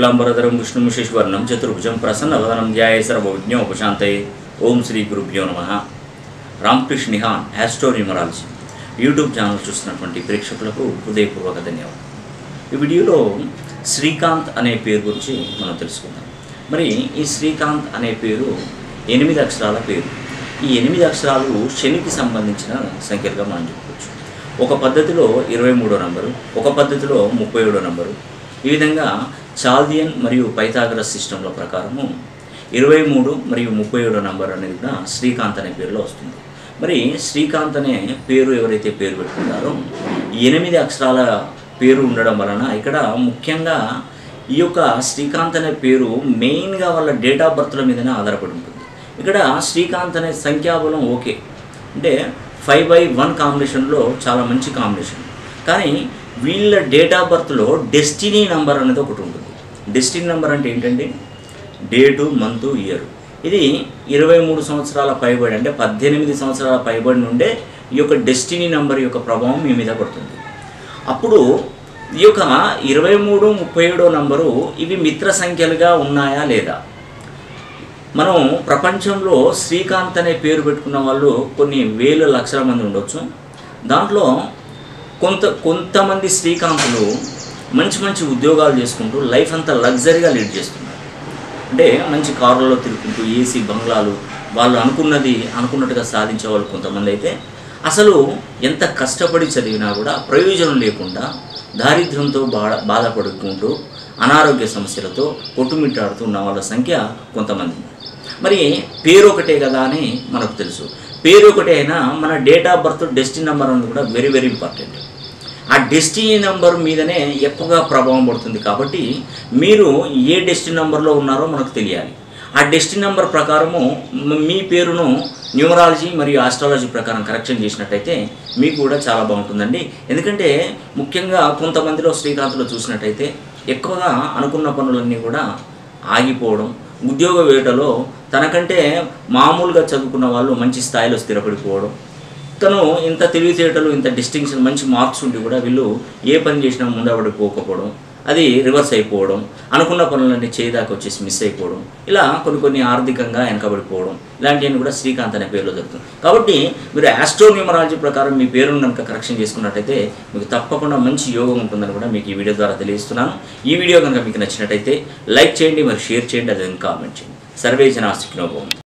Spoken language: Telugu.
శుక్లాంబరధరం విష్ణుం శశివర్ణం చతుర్భుజం ప్రసన్నవదనం ధ్యాయ సర్వవిజ్ఞ ఉపశాంతయే ఓం శ్రీ గురుభ్యో నమ Ramakrishna Nihan astro numerology YouTube channel చూస్తున్నటువంటి ప్రేక్షకులకు హృదయపూర్వక ధన్యవాదాలు ఈ వీడియోలో శ్రీకాంత్ అనే పేరు గురించి మనం తెలుసుకుందాం మరి ఈ శ్రీకాంత్ అనే పేరు ఎనిమిది అక్షరాల పేరు ఈ ఎనిమిది అక్షరాలు శనికి సంబంధించిన సంఖ్యలుగా మనం చెప్పుకోవచ్చు ఒక పద్ధతిలో ఇరవై మూడో నంబరు ఒక పద్ధతిలో ముప్పై ఏడో నంబరు ఈ విధంగా చాల్దియన్ మరియు పైథాగరస్ సిస్టంల ప్రకారము ఇరవై మూడు మరియు ముప్పై ఏడో నంబర్ అనేది కూడా శ్రీకాంత్ అనే పేరులో వస్తుంది మరి శ్రీకాంత్ అనే పేరు ఎవరైతే పేరు పెట్టుకుంటారో ఈ ఎనిమిది అక్షరాల పేరు ఉండడం వలన ఇక్కడ ముఖ్యంగా ఈ యొక్క శ్రీకాంత్ అనే పేరు మెయిన్గా వాళ్ళ డేట్ ఆఫ్ బర్త్ల మీదనే ఆధారపడి ఉంటుంది ఇక్కడ శ్రీకాంత్ అనే సంఖ్యాబలం ఓకే అంటే ఫైవ్ బై వన్ కాంబినేషన్లో చాలా మంచి కాంబినేషన్ కానీ వీళ్ళ డేట్ ఆఫ్ బర్త్లో డెస్టినీ నంబర్ అనేది ఒకటి ఉంటుంది డెస్టినీ నెంబర్ అంటే ఏంటంటే డేటు మంత్ ఇయర్ ఇది ఇరవై మూడు సంవత్సరాల పైబడి అంటే పద్దెనిమిది సంవత్సరాల పైబడి నుండే ఈ యొక్క డెస్టినీ నంబర్ యొక్క ప్రభావం మీ మీద పడుతుంది అప్పుడు ఈ యొక్క ఇరవై మూడు ముప్పై ఏడో నంబరు ఇవి మిత్ర సంఖ్యలుగా ఉన్నాయా లేదా మనం ప్రపంచంలో శ్రీకాంత్ అనే పేరు పెట్టుకున్న వాళ్ళు కొన్ని వేల లక్షల మంది ఉండొచ్చు దాంట్లో కొంత కొంతమంది శ్రీకాంతులు మంచి మంచి ఉద్యోగాలు చేసుకుంటూ లైఫ్ అంతా లగ్జరీగా లీడ్ చేస్తున్నారు అంటే మంచి కారులలో తిరుగుకుంటూ ఏసీ బంగ్లాలు వాళ్ళు అనుకున్నది అనుకున్నట్టుగా సాధించే వాళ్ళు కొంతమంది అయితే అసలు ఎంత కష్టపడి చదివినా కూడా ప్రయోజనం లేకుండా దారిద్ర్యంతో బాధ బాధపడుకుంటూ అనారోగ్య సమస్యలతో కొట్టుమిట్టాడుతూ ఉన్న వాళ్ళ సంఖ్య కొంతమంది మరి పేరు ఒకటే కదా అని మనకు తెలుసు పేరు ఒకటే అయినా మన date of birth destiny number అనేది కూడా వెరీ వెరీ ఇంపార్టెంట్ ఆ డెస్టినీ నెంబర్ మీదనే ఎక్కువగా ప్రభావం పడుతుంది కాబట్టి మీరు ఏ డెస్టినీ నెంబర్లో ఉన్నారో మనకు తెలియాలి ఆ డెస్టినీ నెంబర్ ప్రకారము మ- మీ పేరును న్యూమరాలజీ మరియు ఆస్ట్రాలజీ ప్రకారం కరెక్షన్ చేసినట్టయితే మీకు కూడా చాలా బాగుంటుందండి ఎందుకంటే ముఖ్యంగా కొంతమందిలో శ్రీకాంత్లో చూసినట్టయితే ఎక్కువగా అనుకున్న పనులన్నీ కూడా ఆగిపోవడం ఉద్యోగ వేటలో తనకంటే మామూలుగా చదువుకున్న వాళ్ళు మంచి స్థాయిలో స్థిరపడిపోవడం తను ఇంత తెలివితేటలు ఇంత డిస్టింక్షన్ మంచి మార్క్స్ ఉండి కూడా వీళ్ళు ఏ పని చేసినా ముందబడిపోకపోవడం అది రివర్స్ అయిపోవడం అనుకున్న పనులన్నీ చేయదాకా వచ్చేసి మిస్ అయిపోవడం ఇలా కొన్ని కొన్ని ఆర్థికంగా వెనకబడిపోవడం ఇలాంటివన్నీ కూడా శ్రీకాంత్ అనే పేరులో జరుగుతుంది కాబట్టి మీరు ఆస్ట్రో న్యూమరాలజీ ప్రకారం మీ పేరును కనుక కరెక్షన్ చేసుకున్నట్టయితే మీకు తప్పకుండా మంచి యోగం ఉంటుందని కూడా మీకు ఈ వీడియో ద్వారా తెలియజేస్తున్నాను ఈ వీడియో కనుక మీకు నచ్చినట్టయితే లైక్ చేయండి మరి షేర్ చేయండి అదే కామెంట్ చేయండి సర్వే జనాస్తికి